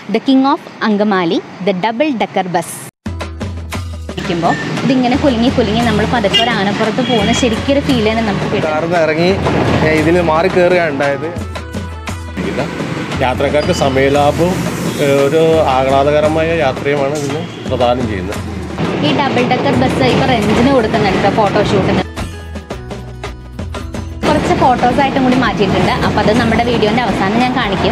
the king of Angamaly the double decker bus ഇരിക്കുമ്പോൾ ഇതിങ്ങനെ കുലുങ്ങി കുലുങ്ങി നമ്മൾ പതുക്കെ ഒരു ആനപ്പുറത്ത് പോകുന്ന ശരിക്കൊരു ഫീൽ തന്നെ നമുക്ക് കിട്ടും കാറിൽ നിന്ന് ഇറങ്ങി ഇതിൽ മാറി കയറുകയാണ് ഉണ്ടായത് ഇല്ല യാത്രക്കാർക്ക് സമയലാഭവും ഏഹ്, ഒരു ആഹ്ലാദകരമായ യാത്രയുമാണ് ഇതിന് പ്രദാനം ചെയ്യുന്നത് ഈ ഡബിൾ ഡക്കർ ബസ് ഇപ്പോൾ റെന്റിന് കൊടുക്കുന്നുണ്ട് ഫോട്ടോഷൂട്ടിന് കുറച്ച് ഫോട്ടോസ് ആയിട്ടും കൂടി മാറ്റിയിട്ടുണ്ട് അപ്പോൾ അത് നമ്മുടെ വീഡിയോൻ്റെ അവസാനം ഞാൻ കാണിക്കും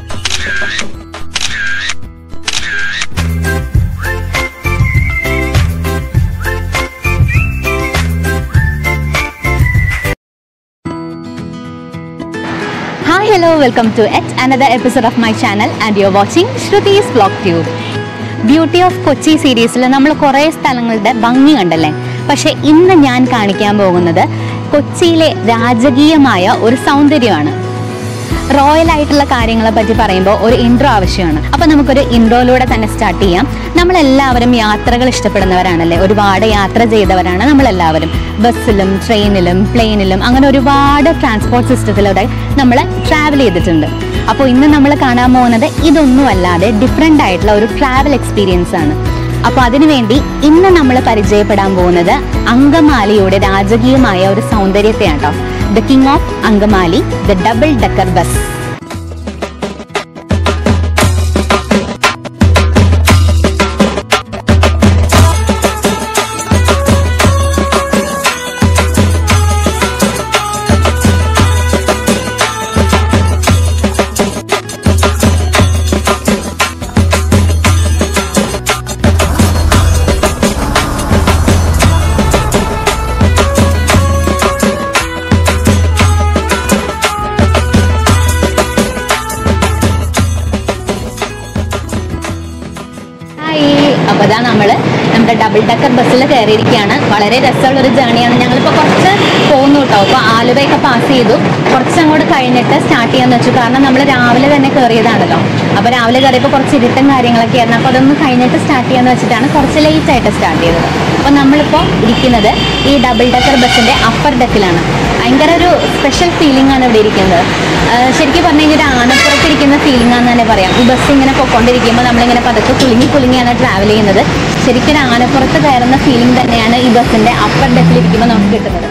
hi hello welcome to yet another episode of my channel and you watching Shruthi's blog tube beauty of Kochi സീരീസിൽ നമ്മൾ കുറേ സ്ഥലങ്ങളുടെ ഭംഗി കണ്ടല്ലേ പക്ഷെ ഇന്ന് ഞാൻ കാണിക്കാൻ പോകുന്നത് കൊച്ചിയിലെ രാജകീയമായ ഒരു സൗന്ദര്യമാണ് റോയൽ ആയിട്ടുള്ള കാര്യങ്ങളെ പറ്റി പറയുമ്പോൾ ഒരു ഇൻട്രോ ആവശ്യമാണ് അപ്പോൾ നമുക്കൊരു ഇൻട്രോയിലൂടെ തന്നെ സ്റ്റാർട്ട് ചെയ്യാം നമ്മളെല്ലാവരും യാത്രകൾ ഇഷ്ടപ്പെടുന്നവരാണല്ലേ ഒരുപാട് യാത്ര ചെയ്തവരാണ് നമ്മളെല്ലാവരും ബസ്സിലും ട്രെയിനിലും പ്ലെയിനിലും അങ്ങനെ ഒരുപാട് ട്രാൻസ്പോർട്ട് സിസ്റ്റത്തിലൂടെ നമ്മൾ ട്രാവൽ ചെയ്തിട്ടുണ്ട് അപ്പോൾ ഇന്ന് നമ്മൾ കാണാൻ പോകുന്നത് ഇതൊന്നും അല്ലാതെ ഡിഫറെൻ്റ് ആയിട്ടുള്ള ഒരു ട്രാവൽ എക്സ്പീരിയൻസ് ആണ് അപ്പോൾ അതിനുവേണ്ടി ഇന്ന് നമ്മൾ പരിചയപ്പെടാൻ പോകുന്നത് അങ്കമാലിയുടെ രാജകീയമായ ഒരു സൗന്ദര്യത്തെയാണ് കേട്ടോ the king of Angamaly the double decker bus hi അപ്പോൾ ഇതാ നമ്മൾ നമ്മുടെ ഡബിൾ ഡക്കർ ബസ്സിൽ കയറിയിരിക്കുകയാണ് വളരെ രസമുള്ള ഒരു ജേണിയാണ് ഞങ്ങളിപ്പോൾ കുറച്ച് പോകുന്നു കേട്ടോ അപ്പോൾ ആലുവയൊക്കെ പാസ് ചെയ്തു കുറച്ചങ്ങോട്ട് കഴിഞ്ഞിട്ട് സ്റ്റാർട്ട് ചെയ്യാന്ന് വെച്ചു കാരണം നമ്മൾ രാവിലെ തന്നെ കയറിയതാണല്ലോ അപ്പോൾ രാവിലെ കയറിയപ്പോൾ കുറച്ച് ഇരുട്ടും കാര്യങ്ങളൊക്കെ ആയിരുന്നു അപ്പോൾ അതൊന്ന് കഴിഞ്ഞിട്ട് സ്റ്റാർട്ട് ചെയ്യാന്ന് വെച്ചിട്ടാണ് കുറച്ച് ലേറ്റ് ആയിട്ട് സ്റ്റാർട്ട് ചെയ്തത് അപ്പോൾ നമ്മളിപ്പോൾ ഇരിക്കുന്നത് ഈ ഡബിൾ ഡക്കർ ബസ്സിൻ്റെ അപ്പർ ഡെക്കിലാണ് ഭയങ്കര ഒരു സ്പെഷ്യൽ ഫീലിംഗ് ആണ് ഇവിടെ ഇരിക്കുന്നത് ആ, ശരിക്കും പറഞ്ഞു കഴിഞ്ഞാൽ ഒരു ആനപ്പുറത്തിരിക്കുന്ന ഫീലിംഗ് ആണെന്ന് തന്നെ പറയാം ഈ ബസ് ഇങ്ങനെ പൊയ്ക്കൊണ്ടിരിക്കുമ്പോൾ നമ്മളിങ്ങനെ പതുക്കെ കുലുങ്ങി കുലുങ്ങിയാണ് ട്രാവൽ ചെയ്യുന്നത് ശരിക്കും ഒരു ആനപ്പുറത്ത് കയറുന്ന ഫീലിംഗ് തന്നെയാണ് ഈ ബസ്സിന്റെ അപ്പർ ഡെക്കിലിരിക്കുമ്പോൾ നമുക്ക് കിട്ടുന്നത്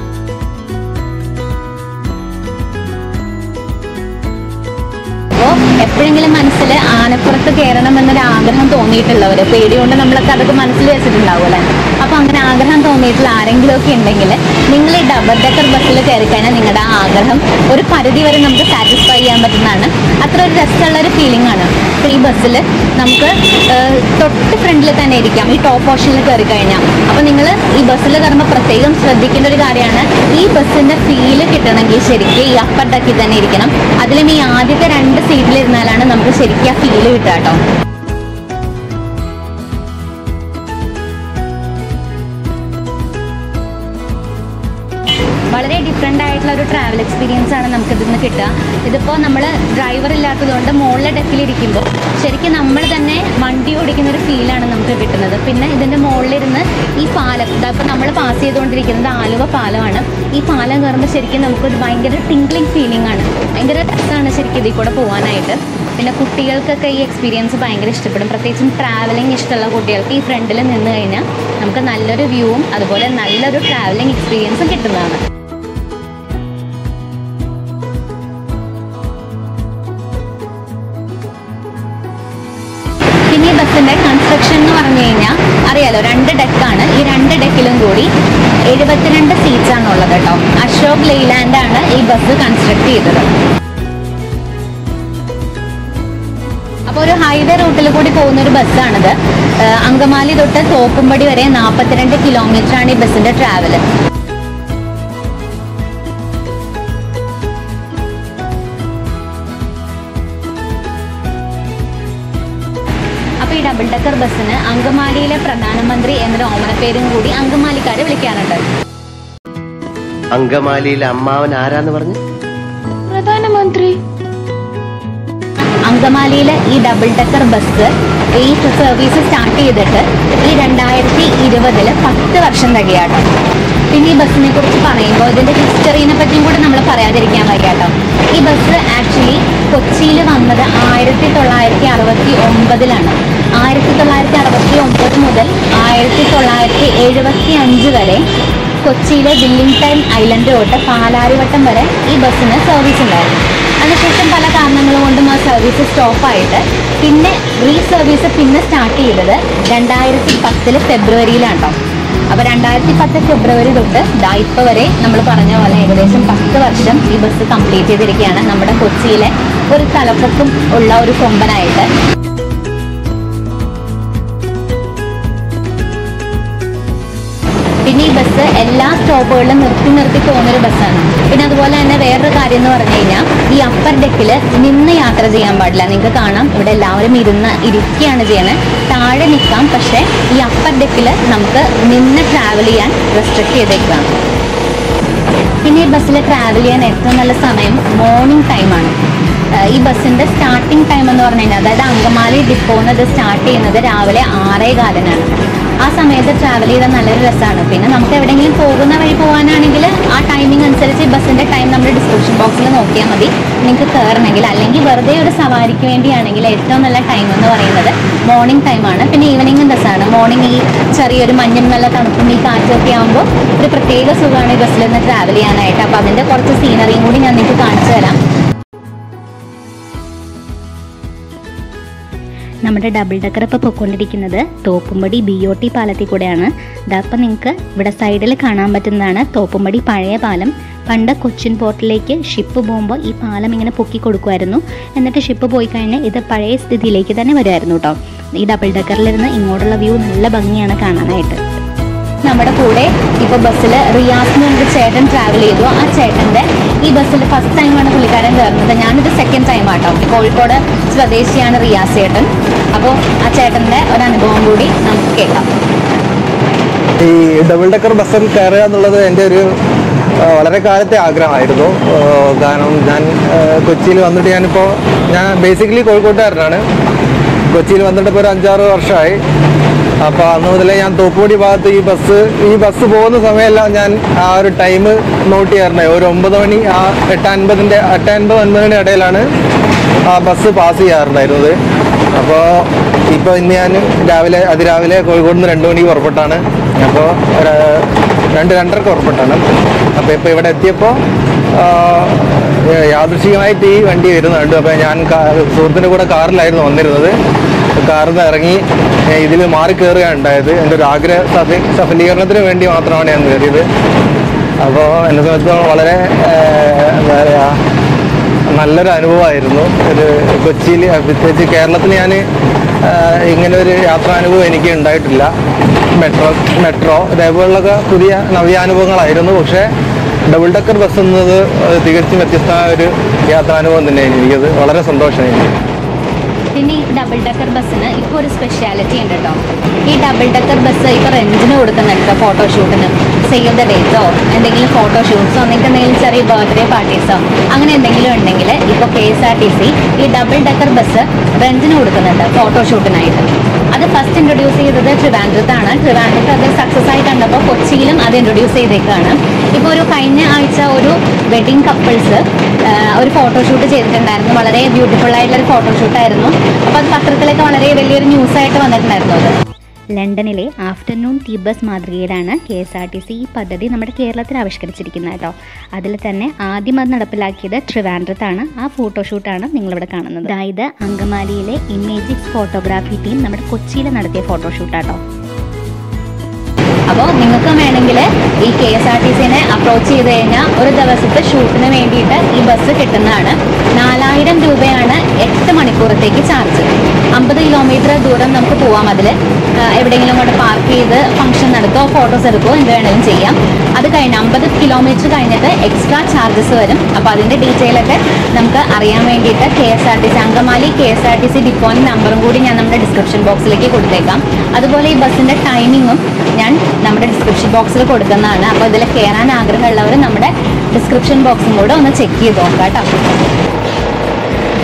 അപ്പോൾ എപ്പോഴെങ്കിലും മനസ്സിൽ ആനപ്പുറത്ത് കയറണം എന്നൊരു ആഗ്രഹം തോന്നിയിട്ടുള്ളവർ പേടികൊണ്ട് നമ്മളൊക്കെ അതൊക്കെ മനസ്സിൽ വെച്ചിട്ടുണ്ടാവുമല്ലേ അപ്പോൾ അങ്ങനെ ആഗ്രഹം തോന്നിയിട്ടുള്ള ആരെങ്കിലും ഒക്കെ ഉണ്ടെങ്കിൽ നിങ്ങൾ ഈ ഡബിൾ ഡെക്കർ ബസ്സിൽ കയറി കഴിഞ്ഞാൽ നിങ്ങളുടെ ആ ആഗ്രഹം ഒരു പരിധി വരെ നമുക്ക് സാറ്റിസ്ഫൈ ചെയ്യാൻ പറ്റുന്നതാണ് അത്ര ഒരു രസമുള്ള ഒരു ഫീലിംഗ് ആണ് അപ്പോൾ ഈ ബസ്സിൽ നമുക്ക് ഏഹ്, തൊട്ട് ഫ്രണ്ടിൽ തന്നെ ഇരിക്കാം ഈ ടോപ്പ് പോർഷനിൽ കയറി കഴിഞ്ഞാൽ അപ്പോൾ നിങ്ങൾ ഈ ബസ്സിൽ കയറുമ്പോൾ പ്രത്യേകം ശ്രദ്ധിക്കേണ്ട ഒരു കാര്യമാണ് ഈ ബസ്സിന്റെ ഫീല് കിട്ടണമെങ്കിൽ ശരിക്കും ഈ അപ്പർ ഡക്കിൽ തന്നെ ഇരിക്കണം അതിലും ഈ ആദ്യത്തെ രണ്ട് സീറ്റിലിരുന്നാലാണ് നമുക്ക് ശരിക്കും ആ ഫീല് കിട്ടുക കേട്ടോ വളരെ ഡിഫറെൻ്റ് ആയിട്ടുള്ള ഒരു ട്രാവൽ എക്സ്പീരിയൻസ് ആണ് നമുക്ക് ഇതിൽ നിന്ന് കിട്ടുക ഇതിപ്പോൾ നമ്മൾ ഡ്രൈവർ ഇല്ലാത്തതുകൊണ്ട് മുകളിലെ ഡെക്കിലിരിക്കുമ്പോൾ ശരിക്കും നമ്മൾ തന്നെ വണ്ടി ഓടിക്കുന്ന ഒരു ഫീലാണ് നമുക്ക് കിട്ടുന്നത് പിന്നെ ഇതിൻ്റെ മുകളിലിരുന്ന് ഈ പാലം ഇതപ്പോൾ നമ്മൾ പാസ് ചെയ്തുകൊണ്ടിരിക്കുന്നത് ആലുവ പാലമാണ് ഈ പാലം കയറുമ്പോൾ ശരിക്കും നമുക്കൊരു ഭയങ്കര ടിങ്ക്ലിംഗ് ഫീലിംഗ് ആണ് ഭയങ്കര രസമാണ് ശരിക്കും ഇതിൽ കൂടെ പോകാനായിട്ട് പിന്നെ കുട്ടികൾക്കൊക്കെ ഈ എക്സ്പീരിയൻസ് ഭയങ്കര ഇഷ്ടപ്പെടും പ്രത്യേകിച്ചും ട്രാവലിംഗ് ഇഷ്ടമുള്ള കുട്ടികൾക്ക് ഈ ഫ്രണ്ടിൽ നിന്ന് കഴിഞ്ഞാൽ നമുക്ക് നല്ലൊരു വ്യൂവും അതുപോലെ നല്ലൊരു ട്രാവലിംഗ് എക്സ്പീരിയൻസും കിട്ടുന്നതാണ് പിന്നെ ഈ ബസ്സിന്റെ കൺസ്ട്രക്ഷൻ എന്ന് പറഞ്ഞു കഴിഞ്ഞാൽ അറിയാലോ രണ്ട് ഡെക്കാണ് ഈ രണ്ട് ഡെക്കിലും കൂടി എഴുപത്തിരണ്ട് സീറ്റ്സ് ആണ് ഉള്ളത് കേട്ടോ അശോക് ലെയ്ലാൻഡ് ആണ് ഈ ബസ് കൺസ്ട്രക്ട് ചെയ്തത് അപ്പോൾ ഒരു ഹൈവേ റൂട്ടിൽ കൂടി പോകുന്ന ഒരു ബസ്സാണിത് ഏഹ് അങ്കമാലി തൊട്ട് തോപ്പുംപടി വരെ നാൽപ്പത്തിരണ്ട് കിലോമീറ്റർ ആണ് ഈ ബസ്സിന്റെ ട്രാവല് അപ്പോൾ ഈ ഡബിൾ ഡക്കർ ബസ്സിന് അങ്കമാലിയിലെ പ്രധാനമന്ത്രി എന്നൊരു ഓമനപ്പേരും കൂടി അങ്കമാലിക്കാരെ വിളിക്കാറുണ്ട് അങ്കമാലിയിലെ അമ്മാവൻ ആരാന്ന് പറഞ്ഞു പ്രധാനമന്ത്രി അങ്കമാലിയിലെ ഈ ഡബിൾ ഡക്കർ ബസ് ഈ സർവീസ് സ്റ്റാർട്ട് ചെയ്തിട്ട് ഈ രണ്ടായിരത്തി ഇരുപതില് പത്ത് വർഷം തികയാട്ടോ പിന്നെ ഈ ബസ്സിനെ കുറിച്ച് പറയുമ്പോൾ ഇതിന്റെ ഹിസ്റ്ററിനെ പറ്റിയും കൂടെ നമ്മൾ പറയാതിരിക്കാൻ വയ്യാട്ടോ ഈ ബസ് ആക്ച്വലി കൊച്ചിയിൽ വന്നത് ആയിരത്തി തൊള്ളായിരത്തി അറുപത്തി ഒമ്പതിലാണ് ആയിരത്തി തൊള്ളായിരത്തി അറുപത്തി ഒമ്പത് മുതൽ ആയിരത്തി തൊള്ളായിരത്തി എഴുപത്തി അഞ്ച് വരെ കൊച്ചിയിലെ വില്ലിംഗ്ടൺ ഐലൻഡ് തൊട്ട് പാലാരിവട്ടം വരെ ഈ ബസ്സിന് സർവീസ് ഉണ്ടായിരുന്നു അതിനുശേഷം പല കാരണങ്ങൾ കൊണ്ടും ആ സർവീസ് സ്റ്റോപ്പായിട്ട് പിന്നെ റീ സർവീസ് പിന്നെ സ്റ്റാർട്ട് ചെയ്തത് രണ്ടായിരത്തി പത്തില് ഫെബ്രുവരിയിലാണ് കേട്ടോ അപ്പോൾ രണ്ടായിരത്തി പത്ത് ഫെബ്രുവരി തൊട്ട് ദാ ഇപ്പോൾ വരെ നമ്മൾ പറഞ്ഞ പോലെ ഏകദേശം പത്ത് വർഷം ഈ ബസ് കംപ്ലീറ്റ് ചെയ്തിരിക്കുകയാണ് നമ്മുടെ കൊച്ചിയിലെ ഒരു തലപ്പൊക്കം ഉള്ള ഒരു കൊമ്പനായിട്ട് പിന്നെ ഈ ബസ് എല്ലാ സ്റ്റോപ്പുകളിലും നിർത്തി നിർത്തി പോകുന്നൊരു ബസ്സാണ് പിന്നെ അതുപോലെ തന്നെ വേറൊരു കാര്യം എന്ന് പറഞ്ഞു കഴിഞ്ഞാൽ ഈ അപ്പർ ഡെക്കിൽ നിന്ന് യാത്ര ചെയ്യാൻ പാടില്ല നിങ്ങൾക്ക് കാണാം ഇവിടെ എല്ലാവരും ഇരുന്ന് ഇരിക്കുകയാണ് ചെയ്യണത് താഴെ നിൽക്കാം പക്ഷേ ഈ അപ്പർ ഡെക്കിൽ നമുക്ക് നിന്ന് ട്രാവൽ ചെയ്യാൻ റെസ്ട്രിക്ട് ചെയ്തേക്കാണ് പിന്നെ ഈ ബസ്സിൽ ട്രാവൽ ചെയ്യാൻ ഏറ്റവും നല്ല സമയം മോർണിംഗ് ടൈമാണ് ഈ ബസ്സിൻ്റെ സ്റ്റാർട്ടിംഗ് ടൈം എന്ന് പറഞ്ഞു കഴിഞ്ഞാൽ അതായത് അങ്കമാലി ഡിപ്പോന്ന് ഇത് സ്റ്റാർട്ട് ചെയ്യുന്നത് രാവിലെ ആറേ കാലിനാണ് ആ സമയത്ത് ട്രാവൽ ചെയ്താൽ നല്ലൊരു രസമാണ് പിന്നെ നമുക്ക് എവിടെയെങ്കിലും പോകുന്ന വഴി പോകാനാണെങ്കിൽ ആ ടൈമിംഗ് അനുസരിച്ച് ഈ ബസ്സിൻ്റെ ടൈം നമ്മുടെ ഡിസ്ക്രിപ്ഷൻ ബോക്സിൽ നോക്കിയാൽ മതി നിങ്ങൾക്ക് കയറണമെങ്കിൽ അല്ലെങ്കിൽ വെറുതെ ഒരു സവാരിക്ക് വേണ്ടിയാണെങ്കിൽ ഏറ്റവും നല്ല ടൈം എന്ന് പറയുന്നത് മോർണിംഗ് ടൈമാണ് പിന്നെ ഈവനിങ്ങും രസമാണ് മോർണിംഗ് ഈ ചെറിയൊരു മഞ്ഞും നല്ല തണുപ്പും ഈ കാറ്റൊക്കെ ആകുമ്പോൾ ഒരു പ്രത്യേക സുഖമാണ് ഈ ബസ്സിൽ നിന്ന് ട്രാവൽ ചെയ്യാനായിട്ട് അപ്പോൾ അതിൻ്റെ കുറച്ച് സീനറിയും കൂടി ഞാൻ നിങ്ങൾക്ക് കാണിച്ചു തരാം നമ്മുടെ ഡബിൾ ഡക്കർ ഇപ്പോൾ പൊയ്ക്കൊണ്ടിരിക്കുന്നത് തോപ്പുംപടി ബി ഒ ടി പാലത്തിൽ കൂടെയാണ് ഇതപ്പം നിങ്ങൾക്ക് ഇവിടെ സൈഡിൽ കാണാൻ പറ്റുന്നതാണ് തോപ്പുംപടി പഴയ പാലം പണ്ട് കൊച്ചിൻ പോർട്ടിലേക്ക് ഷിപ്പ് പോകുമ്പോൾ ഈ പാലം ഇങ്ങനെ പൊക്കി കൊടുക്കുമായിരുന്നു എന്നിട്ട് ഷിപ്പ് പോയി കഴിഞ്ഞാൽ ഇത് പഴയ സ്ഥിതിയിലേക്ക് തന്നെ വരുമായിരുന്നു കേട്ടോ ഈ ഡബിൾ ഡക്കറിലിരുന്ന് ഇങ്ങോട്ടുള്ള വ്യൂ നല്ല ഭംഗിയാണ് കാണാനായിട്ട് നമ്മുടെ കൂടെ ഇപ്പോൾ ബസ്സിൽ റിയാസ് എന്ന് പറഞ്ഞൊരു ചേട്ടൻ ട്രാവൽ ചെയ്തു ആ ചേട്ടൻ്റെ ഈ ബസ്സിൽ ഫസ്റ്റ് ടൈമാണ് പുള്ളിക്കാരൻ കയറുന്നത് ഞാനിത് സെക്കൻഡ് ടൈം ആട്ടോ കോഴിക്കോട് സ്വദേശിയാണ് റിയാസ് ചേട്ടൻ അപ്പോൾ ആ ചേട്ടൻ്റെ ഒരു അനുഭവം കൂടി നമുക്ക് കേൾക്കാം ഈ ഡബിൾ ഡെക്കർ ബസ്സിൽ കയറുക എന്നുള്ളത് എൻ്റെ ഒരു ആ, വളരെ കാലത്തെ ആഗ്രഹമായിരുന്നു ആ, കാരണം ഞാൻ ആ, കൊച്ചിയിൽ വന്നിട്ട് ഞാനിപ്പോൾ ഞാൻ ബേസിക്കലി കോഴിക്കോട്ടുകാരനാണ് കൊച്ചിയിൽ വന്നിട്ട് ഇപ്പോൾ ഒരു അഞ്ചാറ് വർഷമായി അപ്പോൾ അന്ന് മുതലേ ഞാൻ തോപ്പുപടി ഭാഗത്ത് ഈ ബസ് ഈ ബസ് പോകുന്ന സമയമെല്ലാം ഞാൻ ആ ഒരു ടൈം നോട്ട് ചെയ്യാറുണ്ട് ഒരു ഒമ്പത് മണി ആ എട്ട് അൻപതിൻ്റെ എട്ട് അൻപത് ഒൻപതിൻ്റെ ഇടയിലാണ് ആ ബസ് പാസ് ചെയ്യാറുണ്ടായിരുന്നത് അപ്പോൾ ഇപ്പോൾ ഇന്ന് ഞാൻ രാവിലെ അതിരാവിലെ കോഴിക്കോട് നിന്ന് രണ്ട് മണിക്ക് പുറപ്പെട്ടാണ് അപ്പോൾ ഒരു രണ്ട് രണ്ടരക്ക് പുറപ്പെട്ടാണ് അപ്പോൾ ഇപ്പോൾ ഇവിടെ എത്തിയപ്പോൾ യാദൃശികമായിട്ട് ഈ വണ്ടി വരുന്നുണ്ട് അപ്പോൾ ഞാൻ കാ- സുഹൃത്തിൻ്റെ കൂടെ കാറിലായിരുന്നു വന്നിരുന്നത് കാറിൽ നിന്ന് ഇറങ്ങി ഇതിൽ മാറി കയറുകയാണ് ഉണ്ടായത് എൻ്റെ ഒരു ആഗ്രഹ സഫ സഫലീകരണത്തിന് വേണ്ടി മാത്രമാണ് ഞാൻ കയറിയത് അപ്പോൾ എന്നെ സംബന്ധിച്ചിടത്തോളം വളരെ ഏഹ്, എന്താ പറയുക നല്ലൊരു അനുഭവമായിരുന്നു ഒരു കൊച്ചിയിൽ പ്രത്യേകിച്ച് കേരളത്തിൽ ഞാൻ ഇങ്ങനെ ഒരു യാത്രാനുഭവം എനിക്ക് ഉണ്ടായിട്ടില്ല മെട്രോ മെട്രോ ഇതേപോലുള്ളൊക്കെ പുതിയ നവ്യാനുഭവങ്ങളായിരുന്നു പക്ഷേ ഡബിൾ ഡക്കർ ബസ് എന്നത് അത് തികച്ചും വ്യത്യസ്തമായ ഒരു യാത്രാനുഭവം തന്നെയായിരുന്നു എനിക്കത് വളരെ സന്തോഷമായി പിന്നെ ഈ ഡബിൾ ഡക്കർ ബസ്സിന് ഇപ്പോൾ ഒരു സ്പെഷ്യാലിറ്റി ഉണ്ട് കേട്ടോ ഈ ഡബിൾ ഡക്കർ ബസ് ഇപ്പോൾ റെന്റിന് കൊടുക്കുന്നുണ്ട് ഫോട്ടോഷൂട്ടിന് സേവ് ദ ഡേറ്റോ എന്തെങ്കിലും ഫോട്ടോഷൂട്ട്സോ നിങ്ങൾക്ക് എന്തെങ്കിലും ചെറിയ ബർത്ത്ഡേ പാർട്ടീസോ അങ്ങനെ എന്തെങ്കിലും ഉണ്ടെങ്കിൽ ഇപ്പോൾ K S R T C ഈ ഡബിൾ ഡക്കർ ബസ് റെന്റിന് കൊടുക്കുന്നുണ്ട് ഫോട്ടോഷൂട്ടിനായിട്ട് അത് ഫസ്റ്റ് ഇൻട്രൊഡ്യൂസ് ചെയ്തത് ട്രിവാൻഡ്രത്താണ് ട്രിവാൻഡ്രത്ത് അത് സക്സസ് ആയി കണ്ടപ്പോൾ കൊച്ചിയിലും അത് ഇൻട്രൊഡ്യൂസ് ചെയ്തേക്കാണ് ഇപ്പോൾ ഒരു കഴിഞ്ഞ ആഴ്ച ഒരു വെഡിങ് കപ്പിൾസ് ഒരു ഫോട്ടോഷൂട്ട് ചെയ്തിട്ടുണ്ടായിരുന്നു വളരെ ബ്യൂട്ടിഫുൾ ആയിട്ടുള്ള ഒരു ഫോട്ടോഷൂട്ടായിരുന്നു അപ്പോൾ അത് പത്രത്തിലൊക്കെ വളരെ വലിയൊരു ന്യൂസായിട്ട് വന്നിട്ടുണ്ടായിരുന്നു അത് ലണ്ടനിലെ ആഫ്റ്റർനൂൺ ടീ ബസ് മാതൃകയിലാണ് K S R T C ഈ പദ്ധതി നമ്മുടെ കേരളത്തിൽ ആവിഷ്കരിച്ചിരിക്കുന്നത് കേട്ടോ അതിൽ തന്നെ ആദ്യം അത് നടപ്പിലാക്കിയത് ട്രിവാൻഡ്രത്താണ് ആ ഫോട്ടോഷൂട്ടാണ് നിങ്ങളിവിടെ കാണുന്നത് അതായത് അങ്കമാലിയിലെ ഇമേജിക്സ് ഫോട്ടോഗ്രാഫി ടീം നമ്മുടെ കൊച്ചിയിൽ നടത്തിയ ഫോട്ടോഷൂട്ടാട്ടോ അപ്പോൾ നിങ്ങൾക്ക് വേണമെങ്കിൽ ഈ കെ എസ് ആർ ടി സിനെ അപ്രോച്ച് ചെയ്ത് കഴിഞ്ഞാൽ ഒരു ദിവസത്തെ ഷൂട്ടിന് വേണ്ടിയിട്ട് ഈ ബസ് കിട്ടുന്നതാണ് നാലായിരം രൂപയാണ് എട്ട് മണിക്കൂറത്തേക്ക് ചാർജ് അമ്പത് കിലോമീറ്റർ ദൂരം നമുക്ക് പോവാം അതിൽ എവിടെയെങ്കിലും കൊണ്ട് പാർക്ക് ചെയ്ത് ഫംഗ്ഷൻ നടത്തുകയോ ഫോട്ടോസ് എടുക്കുകയോ എന്ത് വേണമെങ്കിലും ചെയ്യാം അത് കഴിഞ്ഞ് അമ്പത് കിലോമീറ്റർ കഴിഞ്ഞിട്ട് എക്സ്ട്രാ ചാർജസ് വരും അപ്പോൾ അതിൻ്റെ ഡീറ്റെയിൽ ഒക്കെ നമുക്ക് അറിയാൻ വേണ്ടിയിട്ട് K S R T C Angamaly K S R T C ഡിപ്പോയിൻ്റെ നമ്പറും കൂടി ഞാൻ നമ്മുടെ ഡിസ്ക്രിപ്ഷൻ ബോക്സിലേക്ക് കൊടുത്തേക്കാം അതുപോലെ ഈ ബസ്സിൻ്റെ ടൈമിങ്ങും ഞാൻ നമ്മുടെ ഡിസ്ക്രിപ്ഷൻ ബോക്സിൽ കൊടുക്കുന്നതാണ് അപ്പോൾ ഇതിൽ കയറാൻ ആഗ്രഹമുള്ളവർ നമ്മുടെ ഡിസ്ക്രിപ്ഷൻ ബോക്സും കൂടെ ഒന്ന് ചെക്ക് ചെയ്ത് നോക്കാം കേട്ടോ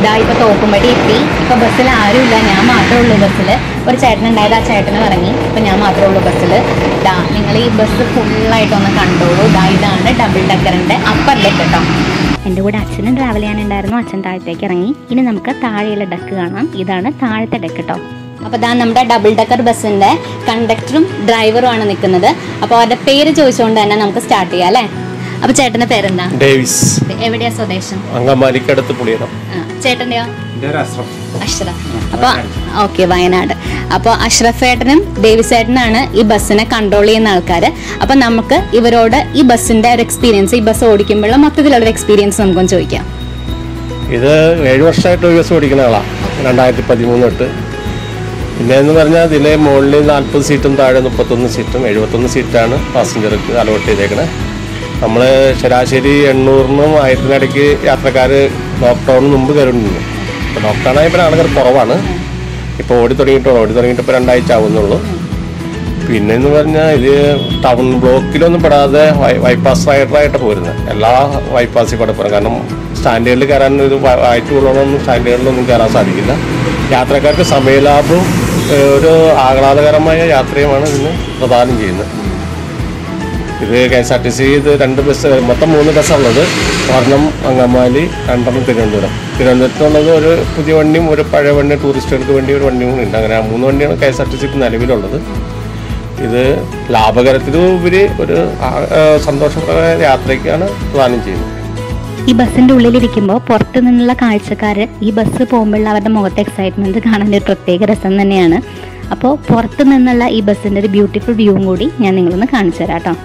ഇതാ ഇപ്പൊ തോക്കുംപടി എത്തി ഇപ്പൊ ബസ്സിൽ ആരുമില്ല ഞാൻ മാത്രമേ ഉള്ളൂ ബസ്സിൽ ഒരു ചേട്ടൻ ഉണ്ടായത് ആ ചേട്ടന് ഇറങ്ങി ഇപ്പൊ ഞാൻ മാത്രമേ ഉള്ളൂ ബസ്സിൽ ഇതാ നിങ്ങൾ ഈ ബസ് ഫുള്ളായിട്ട് ഒന്ന് കണ്ടോളൂ ഇതാ ഇതാണ് ഡബിൾ ഡെക്കറിന്റെ അപ്പർ ഡെക്ക് കേട്ടോ എൻ്റെ കൂടെ അച്ഛനും ട്രാവൽ ചെയ്യാനുണ്ടായിരുന്നു അച്ഛൻ താഴത്തേക്ക് ഇറങ്ങി ഇനി നമുക്ക് താഴെയുള്ള ഡെക്ക് കാണാം ഇതാണ് താഴത്തെ ഡെക്ക് കേട്ടോ അപ്പോൾ ഇതാ നമ്മുടെ ഡബിൾ ഡെക്കർ ബസ്സിന്റെ കണ്ടക്ടറും ഡ്രൈവറും ആണ് നിൽക്കുന്നത് അപ്പോൾ അവരുടെ പേര് ചോദിച്ചുകൊണ്ട് തന്നെ നമുക്ക് സ്റ്റാർട്ട് ചെയ്യാം അല്ലേ അപ്പോൾ ചേട്ടൻ്റെ പേരെന്താ ഡേവിസ് എവിടെയാ സ്വദേശം അങ്കമാലിക്കടുത്ത് പുളിയണം ആ, ചേട്ടൻ്റെയോ അഷ്റഫ് അപ്പൊ ഓക്കെ വയനാട് അപ്പോൾ അഷ്റഫ് ഏട്ടനും ഡേവിസ് ഏട്ടനാണ് ഈ ബസ്സിനെ കൺട്രോൾ ചെയ്യുന്ന ആൾക്കാർ അപ്പൊ നമുക്ക് ഇവരോട് ഈ ബസ്സിന്റെ ഒരു എക്സ്പീരിയൻസ് ഈ ബസ് ഓടിക്കുമ്പോഴുള്ള മൊത്തത്തിലുള്ള ഒരു എക്സ്പീരിയൻസ് നമുക്കൊന്ന് ചോദിക്കാം ഇത് ഏഴ് വർഷമായിട്ട് ഒരു ബസ് ഓടിക്കുന്ന ആളാണ് രണ്ടായിരത്തി പതിമൂന്ന് തൊട്ട് പിന്നെ എന്ന് പറഞ്ഞാൽ ഇതിലെ മുകളിൽ നാൽപ്പത് സീറ്റും താഴെ മുപ്പത്തൊന്ന് സീറ്റും എഴുപത്തൊന്ന് സീറ്റാണ് പാസഞ്ചർക്ക് അലോട്ട് ചെയ്തേക്കണേ നമ്മൾ ശരാശരി എണ്ണൂറിനും ആയിരത്തിനിടയ്ക്ക് യാത്രക്കാർ ലോക്ക്ഡൗണിന് മുമ്പ് കയറുന്നു ഇപ്പോൾ ലോക്ക്ഡൗൺ ആയപ്പോൾ ആൾക്കാർ കുറവാണ് ഇപ്പോൾ ഓടി തുടങ്ങിയിട്ടുള്ളൂ ഓടി തുടങ്ങിയിട്ട് ഇപ്പോൾ രണ്ടാഴ്ച ആവുന്നുള്ളൂ പിന്നെ എന്ന് പറഞ്ഞാൽ ഇത് ടൗൺ ബ്ലോക്കിലൊന്നും പെടാതെ ബൈപ്പാസ് റൈഡറായിട്ട് പോരുന്നത് എല്ലാ ബൈപ്പാസിൽ കൂടെ പോകാം കാരണം സ്റ്റാൻഡേർഡിൽ കയറാൻ ഇത് വായിച്ചുകൊള്ളണമെന്നും സ്റ്റാൻഡേർഡിലൊന്നും കയറാൻ സാധിക്കില്ല യാത്രക്കാർക്ക് സമയലാഭവും ഏഹ്, ഒരു ആഹ്ലാദകരമായ യാത്രയുമാണ് ഇതിന് പ്രദാനം ചെയ്യുന്നത് ഇത് K S R T C ഇത് രണ്ട് ബസ് മൊത്തം മൂന്ന് ബസ്സാണുള്ളത് ഒരെണ്ണം അങ്കമാലി രണ്ടെണ്ണം തിരുവനന്തപുരം തിരുവനന്തപുരത്തുള്ളത് ഒരു പുതിയ വണ്ടിയും ഒരു പഴയ വണ്ടി ടൂറിസ്റ്റുകൾക്ക് വേണ്ടി ഒരു വണ്ടിയും കൂടി ഉണ്ട് അങ്ങനെ ആ മൂന്ന് വണ്ടിയാണ് കെ എസ് ആർ ടി സിക്ക് നിലവിലുള്ളത് ഇത് ലാഭകരത്തിലുപരി ഒരു ആ- ആ, സന്തോഷപ്രദമായ യാത്രയ്ക്കാണ് പ്രദാനം ചെയ്യുന്നത് ഈ ബസ്സിന്റെ ഉള്ളിലിരിക്കുമ്പോൾ പുറത്തു നിന്നുള്ള കാഴ്ചക്കാർ ഈ ബസ് പോകുമ്പോഴുള്ള അവരുടെ മുഖത്തെ എക്സൈറ്റ്മെന്റ് കാണാൻ ഒരു പ്രത്യേക രസം തന്നെയാണ് അപ്പോൾ പുറത്തു നിന്നുള്ള ഈ ബസ്സിന്റെ ഒരു ബ്യൂട്ടിഫുൾ വ്യൂവും കൂടി ഞാൻ നിങ്ങളൊന്ന് കാണിച്ചു തരാം കേട്ടോ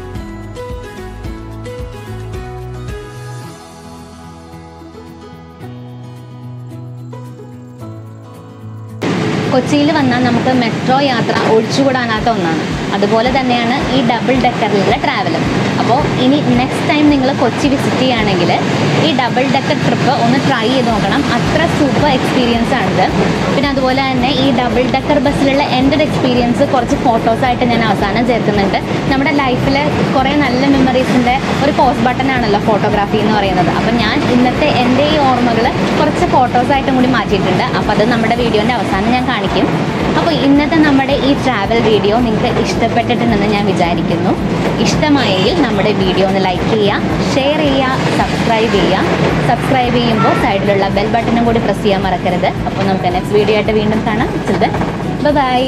കൊച്ചിയിൽ വന്നാൽ നമുക്ക് മെട്രോ യാത്ര ഒഴിച്ചുകൂടാനാത്ത ഒന്നാണ് അതുപോലെ തന്നെയാണ് ഈ ഡബിൾ ഡെക്കറിലുള്ള ട്രാവലും അപ്പോൾ ഇനി നെക്സ്റ്റ് ടൈം നിങ്ങൾ കൊച്ചി വിസിറ്റ് ചെയ്യുകയാണെങ്കിൽ ഈ ഡബിൾ ഡെക്കർ ട്രിപ്പ് ഒന്ന് ട്രൈ ചെയ്ത് നോക്കണം അത്ര സൂപ്പർ എക്സ്പീരിയൻസ് ആണിത് പിന്നെ അതുപോലെ തന്നെ ഈ ഡബിൾ ഡെക്കർ ബസ്സിലുള്ള എൻ്റെ ഒരു എക്സ്പീരിയൻസ് കുറച്ച് ഫോട്ടോസായിട്ട് ഞാൻ അവസാനം ചേർക്കുന്നുണ്ട് നമ്മുടെ ലൈഫിൽ കുറേ നല്ല മെമ്മറീസിൻ്റെ ഒരു പോസ്റ്റ് ബട്ടൺ ആണല്ലോ ഫോട്ടോഗ്രാഫി എന്ന് പറയുന്നത് അപ്പം ഞാൻ ഇന്നത്തെ എൻ്റെ ഈ ഓർമ്മകൾ കുറച്ച് ഫോട്ടോസായിട്ടും കൂടി മാറ്റിയിട്ടുണ്ട് അപ്പോൾ അത് നമ്മുടെ വീഡിയോൻ്റെ അവസാനം ഞാൻ കാണിക്കും അപ്പോൾ ഇന്നത്തെ നമ്മുടെ ഈ ട്രാവൽ വീഡിയോ നിങ്ങൾക്ക് ഇഷ്ടപ്പെട്ടിട്ടുണ്ടെന്ന് ഞാൻ വിചാരിക്കുന്നു ഇഷ്ടമായെങ്കിൽ നമ്മുടെ വീഡിയോ ഒന്ന് ലൈക്ക് ചെയ്യുക ഷെയർ ചെയ്യുക സബ്സ്ക്രൈബ് ചെയ്യുക സബ്സ്ക്രൈബ് ചെയ്യുമ്പോൾ സൈഡിലുള്ള ബെൽ ബട്ടണും കൂടി പ്രസ് ചെയ്യാൻ മറക്കരുത് അപ്പോൾ നമുക്ക് നെക്സ്റ്റ് വീഡിയോ ആയിട്ട് വീണ്ടും കാണാം ചിലത് ബൈ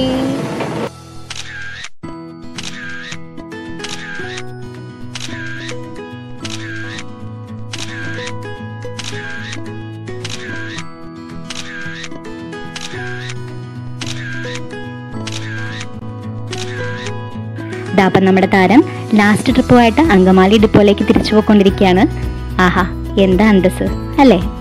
ദാ അപ്പം നമ്മുടെ താരം ലാസ്റ്റ് ട്രിപ്പുമായിട്ട് അങ്കമാലി ഡിപ്പോയിലേക്ക് തിരിച്ചു പോയിക്കൊണ്ടിരിക്കുകയാണ് ആഹാ എന്താ അന്തസ് അല്ലേ